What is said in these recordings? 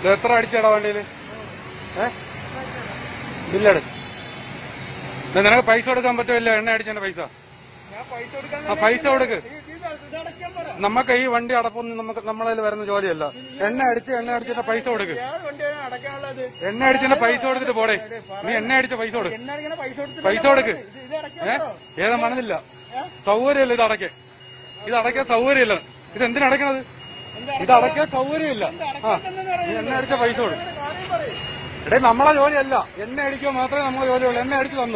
ഇത് എത്ര അടിച്ചടാ വണ്ടിയില് ഏ ബില്ലെടു ഇത് നിനക്ക് പൈസ കൊടുക്കാൻ പറ്റുമില്ല എണ്ണ അടിച്ചതിന്റെ പൈസ ഞാൻ പൈസ കൊടുക്കാൻ ആ പൈസ കൊടുക്ക് ഇത് ഇത് ഇത് അടയ്ക്കാൻ പറ നമുക്ക് ഈ വണ്ടി അടപ്പൊന്നും നമുക്ക് നമ്മളതിൽ വരുന്ന ജോലിയല്ല എണ്ണ അടിച്ച് എണ്ണ അടിച്ചിട്ട് പൈസ കൊടുക്ക് ഏത് വണ്ടിയാണ് അടയ്ക്കാനുള്ളത് എണ്ണ അടിച്ചിട്ട് പൈസ കൊടുത്തിട്ട് പോടെ നീ എണ്ണ അടിച്ച പൈസ കൊടുക്ക് എണ്ണ അടിക്കണ പൈസ കൊടുത്തിട്ട് പൈസ കൊടുക്ക് ഇത് ഇത് അടയ്ക്കാൻ ഏ പറ. ഏതാ മനസ്സില്ല ഏ? സൗകര്യമില്ല ഇത് അടയ്ക്കാൻ ഇത് അടയ്ക്കാൻ സൗകര്യമില്ല ഇത് എന്തിനാ അടയ്ക്കണത് എന്താ ഇത് അടയ്ക്കാൻ സൗകര്യമില്ല ആ അടയ്ക്കാൻ നീ എണ്ണ അടിച്ച പൈസ കൊടുക്ക് കാര്യം പറയും എടേ നമ്മളെ ജോലിയല്ല എണ്ണ അടിക്കുക മാത്രമേ നമ്മളെ ജോലിയുള്ളൂ എണ്ണ അടിച്ച് തന്നു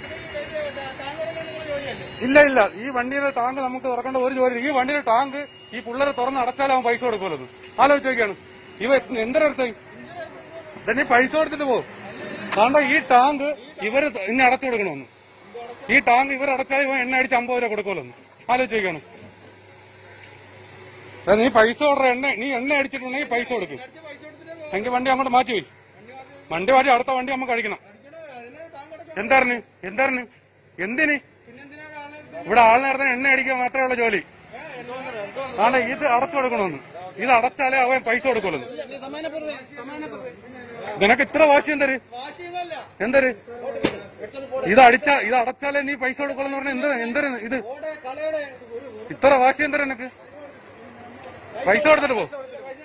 ഇല്ല ഇല്ല ഈ വണ്ടിയുടെ ടാങ്ക് നമുക്ക് തുറക്കേണ്ട ഒരു ജോലി ഈ വണ്ടിയുടെ ടാങ്ക് ഈ പിള്ളേരെ തുറന്ന് അടച്ചാൽ അവൻ പൈസ കൊടുക്കുമല്ലോ ആലോചിച്ച് നോക്കിയാണ് ഇവ എന്തൊരടുത്ത് നീ പൈസ കൊടുത്തിട്ട് പോ കാരണം ഈ ടാങ്ക് ഇവര് ഇനി അടച്ചു കൊടുക്കണമെന്ന് ഈ ടാങ്ക് ഇവർ അടച്ചാൽ ഇവൻ എണ്ണ അടിച്ച് അമ്പത് രൂപ കൊടുക്കുമല്ലോ ആലോചിച്ച് നോക്കിയാണ് എടാ, നീ പൈസ ഓർഡർ എണ്ണ നീ എണ്ണ അടിച്ചിട്ടുണ്ടെങ്കിൽ പൈസ കൊടുക്കും പൈസ കൊടുത്തിട്ട് എങ്കിൽ വണ്ടി അങ്ങോട്ട് മാറ്റി പോയി വണ്ടി മാറ്റി അടുത്ത വണ്ടി നമുക്ക് കഴിക്കണം അതിന് ടാങ്ക് അടയ്ക്കാൻ എന്തായിരുന്നു എന്തായിരുന്നു എന്തിന് പിന്നെന്തിനാ കാണുന്നത് ഇവിടെ ആളിനെ നടത്താൻ എണ്ണ അടിക്കാൻ മാത്രമേ ഉള്ള ജോലി ആണ് ഇത് അടച്ചു കൊടുക്കണമെന്ന് ഇത് അടച്ചാലേ അവൻ പൈസ കൊടുക്കുള്ളൂ നിനക്ക് ഇത്ര വാശി എന്തര് വാശിയൊന്നുമല്ല എന്തര് ഇത് അടിച്ച ഇത് അടച്ചാലേ നീ പൈസ കൊടുക്കുള്ളൂ പറഞ്ഞ എന്ത് എന്തര് ഇത് ഓടെ കളയുടെ ഒരു ഇത്ര വാശി എന്തര് നിനക്ക് പൈസ കൊടുത്തിട്ട് പോ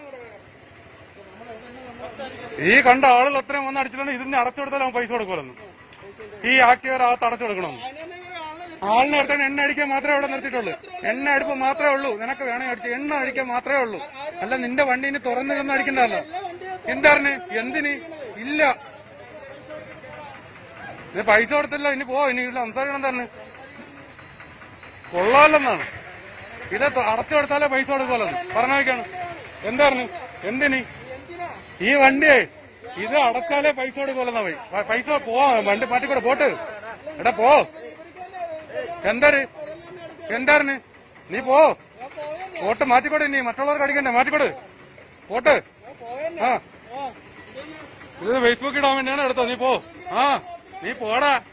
ഈ കണ്ട ആളുകൾ അത്രയും വന്ന് അടിച്ചിട്ടുണ്ട് ഇതിന് അടച്ചു കൊടുത്താൽ അവൻ പൈസ കൊടുക്കുമല്ലോ ഈ ആക്കിയവരകത്ത് അടച്ചു കൊടുക്കണം അതിനെ ആളെ ആളിനെ അടുത്താണ് എണ്ണ അടിക്കാൻ മാത്രമേ അവിടെ നിർത്തിയിട്ടുള്ളൂ എണ്ണ അടുപ്പ് മാത്രമേ ഉള്ളൂ നിനക്ക് വേണേ അടിച്ച് എണ്ണ അടിക്കാൻ മാത്രമേ ഉള്ളൂ അല്ല നിന്റെ വണ്ടിന് തുറന്നു തന്ന് അടിക്കണ്ടല്ലോ എന്താണ് എന്തിന് ഇല്ല നീ പൈസ കൊടുത്തില്ല ഇനി പോ ഇനി ഇവിടെ സംസാരിക്കണം തന്നെ കൊള്ളാല്ലെന്നാണ് ഇത് ത- അടച്ചു കൊടുത്താലേ പൈസ കൊടുക്കുമല്ലോ പറഞ്ഞു നോക്കാണ് എന്തായിരുന്നു എന്തിന് ഈ വണ്ടിയെ ഇത് അടച്ചാലേ പൈസ കൊടുക്കുമല്ലോ പോയി പൈസ പോവാ വണ്ടി മാറ്റിക്കൂടെ പോട്ട് എടാ പോ എന്താര് എന്തായിരുന്നു നീ പോ പോട്ട് മാറ്റിക്കോട്ടെ നീ മറ്റുള്ളവർക്ക് അടിക്കണ്ടേ മാറ്റിക്കോട് പോട്ട് ആ ഇത് ഫേസ്ബുക്കിൽ ഇടാൻ വേണ്ടിയാണ് എടുത്തോ നീ പോ ആ നീ പോടാ